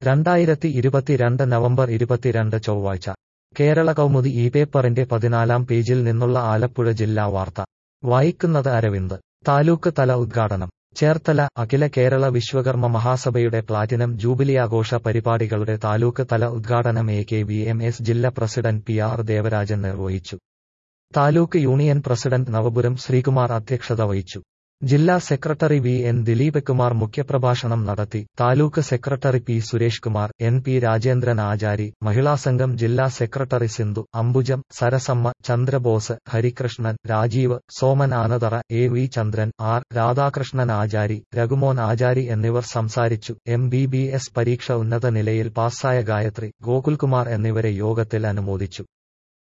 രണ്ടായിരത്തി ഇരുപത്തിരണ്ട് നവംബർ ഇരുപത്തിരണ്ട് ചൊവ്വാഴ്ച കേരള കൗമുദി ഈ പേപ്പറിന്റെ പതിനാലാം പേജിൽ നിന്നുള്ള ആലപ്പുഴ ജില്ലാ വാർത്ത വായിക്കുന്നത് അരവിന്ദ് താലൂക്ക് തല ഉദ്ഘാടനം ചേർത്തല അഖില കേരള വിശ്വകർമ്മ മഹാസഭയുടെ പ്ലാറ്റിനം ജൂബിലിയാഘോഷ പരിപാടികളുടെ താലൂക്ക് തല ഉദ്ഘാടനം A K V M S ജില്ലാ പ്രസിഡന്റ് പി ആർ ദേവരാജൻ നിർവഹിച്ചു താലൂക്ക് യൂണിയൻ പ്രസിഡന്റ് നവപുരം ശ്രീകുമാർ അധ്യക്ഷത വഹിച്ചു ജില്ലാ secretary V N Dileep Kumar മുഖ്യപ്രഭാഷണം നടത്തി taluk secretary P Suresh Kumar N P Rajendran Achari മഹിളാസംഘം ജില്ലാ സെക്രട്ടറി Sindhu Ambujam Sarasamma Chandrabose Harikrishnan Rajeev Soman Anathara A V Chandran R Radhakrishnan Achari Raghumon Achari എന്നിവർ സംസാരിച്ചു എം ബി ബി എസ് പരീക്ഷ ഉന്നത നിലയിൽ പാസ്സായ ഗായത്രി ഗോകുൽകുമാർ എന്നിവരെ യോഗത്തിൽ അനുമോദിച്ചു